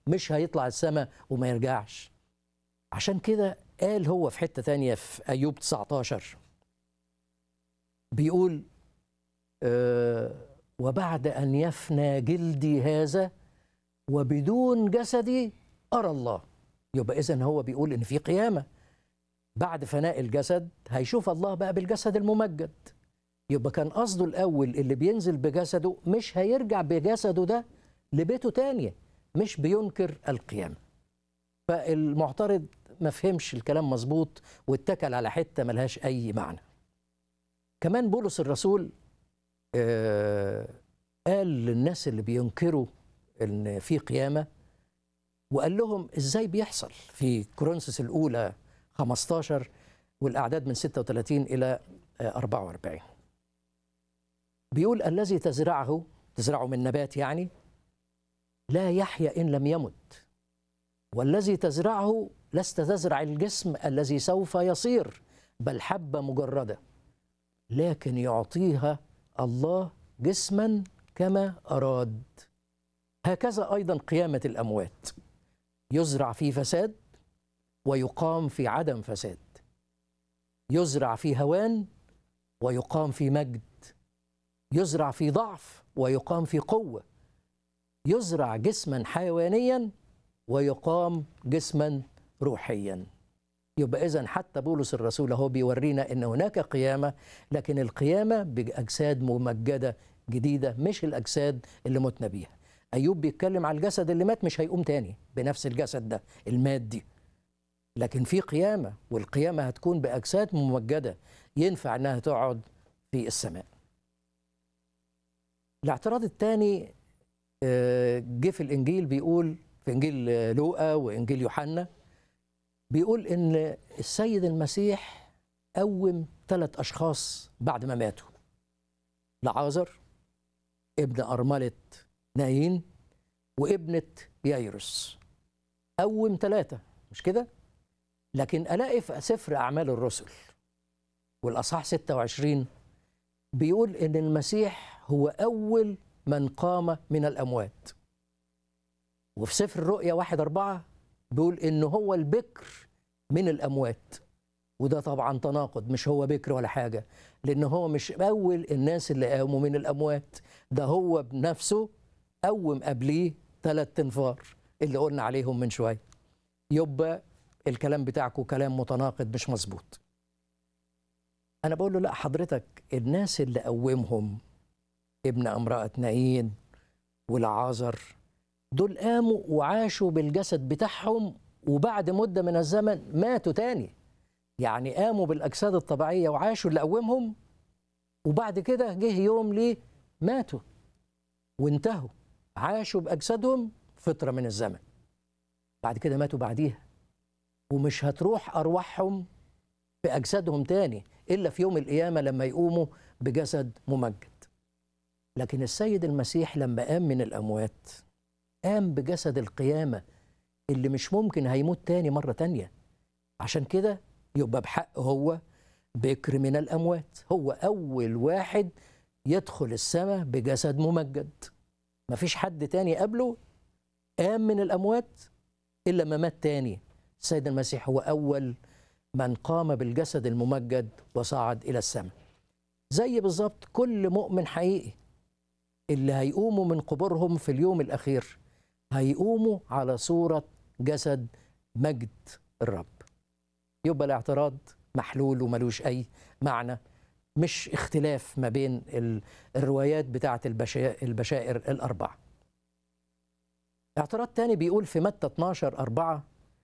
مش هيطلع السماء وما يرجعش عشان كده قال هو في حتة تانية في أيوب 19 بيقول آه وبعد أن يفنى جلدي هذا وبدون جسدي أرى الله يبقى إذن هو بيقول إن في قيامة بعد فناء الجسد هيشوف الله بقى بالجسد الممجد يبقى كان قصده الأول اللي بينزل بجسده مش هيرجع بجسده ده لبيته تاني مش بينكر القيامة فالمعترض ما فهمش الكلام مظبوط واتكل على حتة ملهاش أي معنى كمان بولس الرسول آه قال للناس اللي بينكروا ان في قيامه وقال لهم ازاي بيحصل في كورنثوس الاولى 15 والاعداد من 36 الى 44 بيقول الذي تزرعه تزرعه من نبات يعني لا يحيا ان لم يمت والذي تزرعه لست تزرع الجسم الذي سوف يصير بل حبه مجرده لكن يعطيها الله جسما كما اراد هكذا ايضا قيامه الاموات يزرع في فساد ويقام في عدم فساد يزرع في هوان ويقام في مجد يزرع في ضعف ويقام في قوه يزرع جسما حيوانيا ويقام جسما روحيا يبقى اذا حتى بولس الرسول هو بيورينا ان هناك قيامه لكن القيامه باجساد ممجده جديده مش الاجساد اللي متنا بيها ايوب بيتكلم على الجسد اللي مات مش هيقوم تاني بنفس الجسد ده المادي لكن في قيامه والقيامه هتكون باجساد ممجده ينفع انها تقعد في السماء الاعتراض الثاني جه في الانجيل بيقول في انجيل لوقا وانجيل يوحنا بيقول ان السيد المسيح قوم ثلاث اشخاص بعد ما ماتوا لعازر ابن ارمله نايين وابنه يايرس قوم ثلاثه مش كده لكن الاقي في سفر اعمال الرسل والاصحاح 26 بيقول ان المسيح هو اول من قام من الاموات وفي سفر الرؤيا واحد أربعة بيقول إن هو البكر من الأموات وده طبعا تناقض مش هو بكر ولا حاجة لأن هو مش أول الناس اللي قاموا من الأموات ده هو بنفسه قوم قبليه ثلاث تنفار اللي قلنا عليهم من شوية يبقى الكلام بتاعكم كلام متناقض مش مظبوط أنا بقول له لا حضرتك الناس اللي قومهم ابن امرأة نايين والعازر دول قاموا وعاشوا بالجسد بتاعهم وبعد مدة من الزمن ماتوا تاني يعني قاموا بالأجساد الطبيعية وعاشوا اللي قومهم وبعد كده جه يوم ليه ماتوا وانتهوا عاشوا بأجسادهم فترة من الزمن بعد كده ماتوا بعديها ومش هتروح أرواحهم بأجسادهم تاني إلا في يوم القيامة لما يقوموا بجسد ممجد لكن السيد المسيح لما قام من الأموات قام بجسد القيامة اللي مش ممكن هيموت تاني مرة تانية عشان كده يبقى بحق هو بكر من الأموات هو أول واحد يدخل السماء بجسد ممجد مفيش حد تاني قبله قام من الأموات إلا ما مات تاني السيد المسيح هو أول من قام بالجسد الممجد وصعد إلى السماء زي بالظبط كل مؤمن حقيقي اللي هيقوموا من قبورهم في اليوم الأخير هيقوموا على صورة جسد مجد الرب يبقى الاعتراض محلول وملوش أي معنى مش اختلاف ما بين الروايات بتاعة البشائر الأربعة اعتراض تاني بيقول في متى 12 أربعة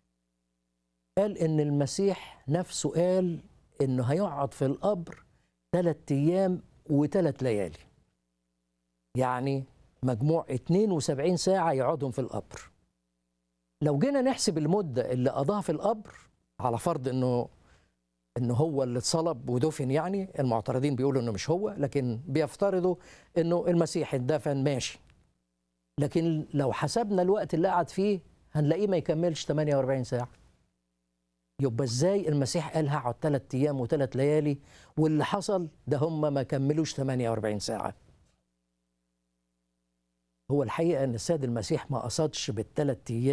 قال إن المسيح نفسه قال إنه هيقعد في القبر ثلاث أيام وثلاث ليالي يعني مجموع 72 ساعة يقعدهم في القبر لو جينا نحسب المدة اللي قضاها في القبر على فرض انه انه هو اللي اتصلب ودفن يعني المعترضين بيقولوا انه مش هو لكن بيفترضوا انه المسيح اتدفن ماشي لكن لو حسبنا الوقت اللي قعد فيه هنلاقيه ما يكملش 48 ساعة يبقى ازاي المسيح قال هقعد ثلاث ايام وثلاث ليالي واللي حصل ده هم ما كملوش 48 ساعه هو الحقيقه ان السيد المسيح ما قصدش بالثلاث ايام